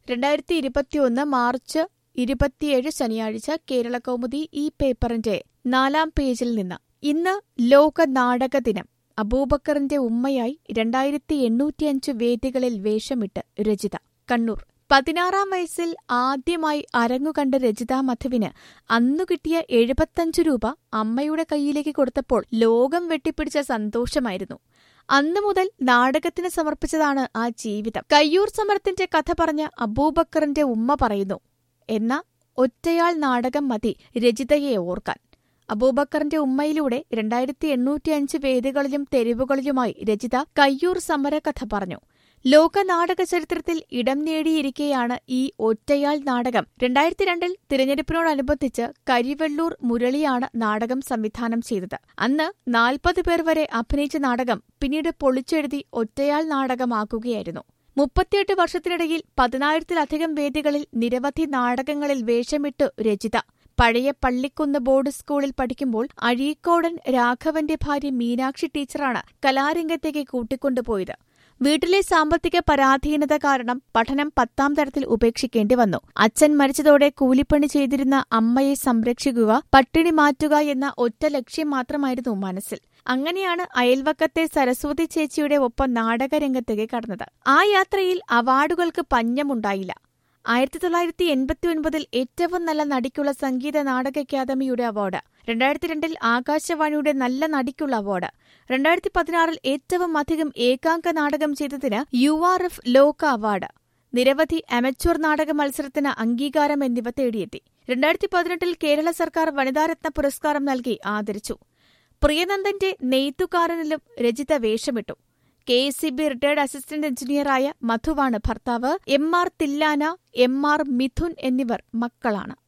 രണ്ടായിരത്തി ഇരുപത്തിയൊന്ന് മാർച്ച് ഇരുപത്തിയേഴ് ശനിയാഴ്ച കേരള കൗമുദി ഈ പേപ്പറിന്റെ നാലാം പേജിൽ നിന്ന് ഇന്ന് ലോക നാടക ദിനം അബൂബക്കറിന്റെ ഉമ്മയായി രണ്ടായിരത്തി എണ്ണൂറ്റിയഞ്ച് വേദികളിൽ വേഷമിട്ട് രചിത കണ്ണൂർ പതിനാറാം വയസ്സിൽ ആദ്യമായി അരങ്ങുകണ്ട രചിത മധുവിന് അന്നു കിട്ടിയ എഴുപത്തഞ്ചു രൂപ അമ്മയുടെ കയ്യിലേക്ക് കൊടുത്തപ്പോൾ ലോകം വെട്ടിപ്പിടിച്ച സന്തോഷമായിരുന്നു അന്നു മുതൽ നാടകത്തിന് സമർപ്പിച്ചതാണ് ആ ജീവിതം കയ്യൂർ സമരത്തിന്റെ കഥ പറഞ്ഞ അബൂബക്കറിന്റെ ഉമ്മ പറയുന്നു എന്ന ഒറ്റയാൾ നാടകം മതി രചിതയെ ഓർക്കാൻ അബൂബക്കറിന്റെ ഉമ്മയിലൂടെ രണ്ടായിരത്തി എണ്ണൂറ്റിയഞ്ച് വേദികളിലും തെരുവുകളിലുമായി രചിത കയ്യൂർ സമരകഥ പറഞ്ഞു ലോക നാടക ചരിത്രത്തിൽ ഇടം നേടിയിരിക്കെയാണ് ഈ ഒറ്റയാൾ നാടകം രണ്ടായിരത്തി രണ്ടിൽ തിരഞ്ഞെടുപ്പിനോടനുബന്ധിച്ച് കരിവെള്ളൂർ മുരളിയാണ് നാടകം സംവിധാനം ചെയ്തത് അന്ന് നാൽപ്പത് പേർ വരെ അഭിനയിച്ച നാടകം പിന്നീട് പൊളിച്ചെഴുതി ഒറ്റയാൾ നാടകമാക്കുകയായിരുന്നു മുപ്പത്തിയെട്ട് വർഷത്തിനിടയിൽ പതിനായിരത്തിലധികം വേദികളിൽ നിരവധി നാടകങ്ങളിൽ വേഷമിട്ടു രചിത പഴയ പള്ളിക്കുന്ന് ബോർഡ് സ്കൂളിൽ പഠിക്കുമ്പോൾ അഴീക്കോടൻ രാഘവന്റെ ഭാര്യ മീനാക്ഷി ടീച്ചറാണ് കലാരംഗത്തേക്ക് കൂട്ടിക്കൊണ്ടുപോയത് വീട്ടിലെ സാമ്പത്തിക പരാധീനത കാരണം പഠനം പത്താം തരത്തിൽ ഉപേക്ഷിക്കേണ്ടി വന്നു അച്ഛൻ മരിച്ചതോടെ കൂലിപ്പണി ചെയ്തിരുന്ന അമ്മയെ സംരക്ഷിക്കുക പട്ടിണി മാറ്റുക എന്ന ഒറ്റ ലക്ഷ്യം മാത്രമായിരുന്നു മനസ്സിൽ അങ്ങനെയാണ് അയൽവക്കത്തെ സരസ്വതി ചേച്ചിയുടെ ഒപ്പം നാടകരംഗത്തേക്ക് കടന്നത് ആ യാത്രയിൽ അവാർഡുകൾക്ക് പഞ്ഞമുണ്ടായില്ല ആയിരത്തി തൊള്ളായിരത്തി എൺപത്തിയൊൻപതിൽ ഏറ്റവും നല്ല നടിക്കുള്ള സംഗീത നാടക അക്കാദമിയുടെ അവാർഡ് രണ്ടായിരത്തി രണ്ടിൽ ആകാശവാണിയുടെ നല്ല നടിക്കുള്ള അവാർഡ് രണ്ടായിരത്തി പതിനാറിൽ ഏറ്റവും അധികം ഏകാംഗ നാടകം ചെയ്തതിന് യു ആർ എഫ് ലോക അവാർഡ് നിരവധി അമച്വർ നാടക മത്സരത്തിന് അംഗീകാരം എന്നിവ തേടിയെത്തി രണ്ടായിരത്തി പതിനെട്ടിൽ കേരള സർക്കാർ വനിതാരത്ന പുരസ്കാരം നൽകി ആദരിച്ചു പ്രിയനന്ദന്റെ നെയ്ത്തുകാരനിലും രചിത വേഷമിട്ടു K S C B retired assistant എഞ്ചിനീയറായ മധുവാണ് ഭർത്താവ് M R Thillana M R Mithun എന്നിവർ മക്കളാണ്